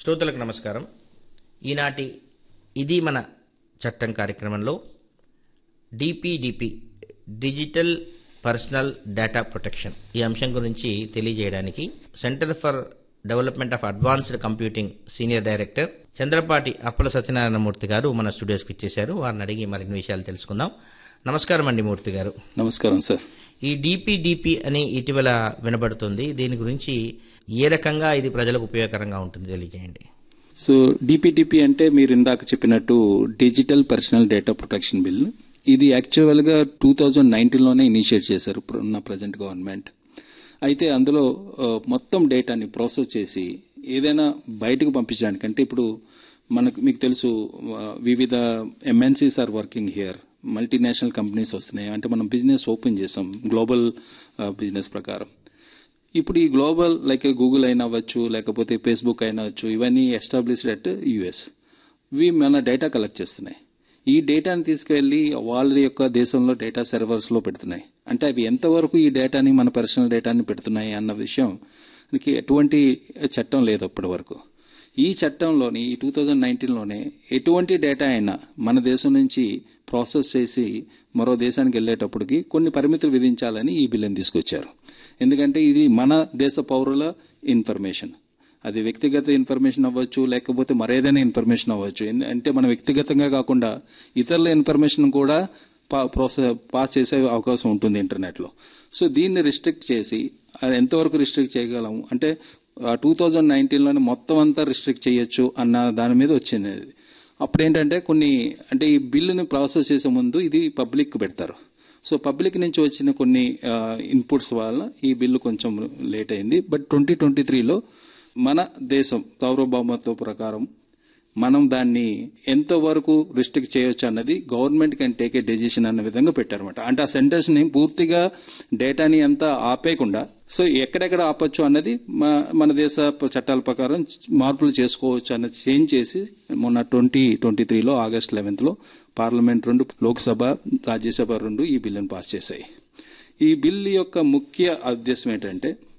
శ్రోతలకు నమస్కారం ఈనాటి ఇది మన చట్టం కార్యక్రమంలో DPDP digital personal data protection ఈ అంశం గురించి తెలియజేయడానికి centre for development of advanced computing senior director Chandrapati Appala Satyanarayanamurthy garu మన స్టూడియోస్కి ఇచ్చేశారు వారిని అడిగి మరిన్ని విషయాలు తెలుసుకుందాం నమస్కారం అండి మూర్తి గారు నమస్కారం సార్ ఈ డిపిడిపి అని ఇటీవల వినబడుతుంది దీని గురించి ఏ రకంగా ఇది ప్రజలకు ఉపయోగకరంగా ఉంటుంది తెలియజేయండి సో డిపిటిపి అంటే మీరు ఇందాక చెప్పినట్టు digital personal data protection bill ఇది యాక్చువల్గా టూ థౌజండ్ నైన్టీన్లోనే ఇనిషియేట్ చేశారు ఇప్పుడు ఉన్న ప్రజెంట్ గవర్నమెంట్ అయితే అందులో ఆ, మొత్తం డేటాని ప్రాసెస్ చేసి ఏదైనా బయటకు పంపించడానికి అంటే ఇప్పుడు మనకు మీకు తెలుసు ఆ, వివిధ MNCs are working here multinational companies వస్తున్నాయి అంటే మనం బిజినెస్ ఓపెన్ చేసాం గ్లోబల్ బిజినెస్ ప్రకారం ఇప్పుడు ఈ గ్లోబల్ లైక్ గూగుల్ అయినా అవ్వచ్చు లేకపోతే ఫేస్బుక్ అయినా అవ్వచ్చు ఇవన్నీ ఎస్టాబ్లిష్డ్ అట్ యుఎస్ ఇవి మన డేటా కలెక్ట్ చేస్తున్నాయి ఈ డేటాని తీసుకెళ్లి వాళ్ళ యొక్క దేశంలో డేటా సర్వర్స్ లో పెడుతున్నాయి అంటే అవి ఎంతవరకు ఈ డేటాని మన పర్సనల్ డేటాని పెడుతున్నాయి అన్న విషయం మనకి ఎటువంటి చట్టం లేదు అప్పటి వరకు ఈ చట్టంలోని ఈ టూ థౌజండ్ నైన్టీన్లోనే ఎటువంటి డేటా అయినా మన దేశం నుంచి ప్రాసెస్ చేసి మరో దేశానికి వెళ్ళేటప్పటికి కొన్ని పరిమితులు విధించాలని ఈ బిల్లుని తీసుకొచ్చారు ఎందుకంటే ఇది మన దేశ పౌరుల ఇన్ఫర్మేషన్ అది వ్యక్తిగత ఇన్ఫర్మేషన్ అవ్వచ్చు లేకపోతే మరేదైనా ఇన్ఫర్మేషన్ అవ్వచ్చు ఎందు- అంటే మన వ్యక్తిగతంగా కాకుండా ఇతరుల ఇన్ఫర్మేషన్ కూడా పా- ప్రాసెస్ పాస్ చేసే అవకాశం ఉంటుంది ఇంటర్నెట్లో సో దీన్ని రిస్ట్రిక్ట్ చేసి అది ఎంతవరకు రిస్ట్రిక్ట్ చేయగలం అంటే టూ థౌజండ్ నైన్టీన్లోనే మొత్తం అంతా రిస్ట్రిక్ట్ చేయొచ్చు అన్న దాని మీద వచ్చింది అది. అప్పుడు ఏంటంటే కొన్ని అంటే ఈ బిల్లుని ప్రాసెస్ చేసే ముందు ఇది పబ్లిక్ పెడతారు సో పబ్లిక్ నుంచి వచ్చిన కొన్ని ఇన్పుట్స్ వల్ల ఈ బిల్లు కొంచెం లేట్ అయింది బట్ ట్వంటీ ట్వంటీ త్రీలో మన దేశం సార్వభౌమత్వ ప్రకారం మనం దాన్ని ఎంతవరకు రిస్ట్రిక్ట్ చేయొచ్చు అన్నది government can take a decision అన్న విధంగా పెట్టారన్నమాట అంటే ఆ సెంటర్స్ ని పూర్తిగా డేటాని అంతా ఆపేయకుండా సో ఎక్కడెక్కడ ఆపొచ్చు అన్నది మ- మన దేశ చట్టాల ప్రకారం మార్పులు చేసుకోవచ్చు అన్నది చేంజ్ చేసి మొన్న ట్వంటీ ట్వంటీ త్రీలో ఆగస్ట్ లెవెన్త్ లో పార్లమెంట్ రెండు లోక్సభ రాజ్యసభ రెండు ఈ బిల్లును పాస్ చేశాయి ఈ బిల్ యొక్క ముఖ్య ఉద్దేశం ఏంటంటే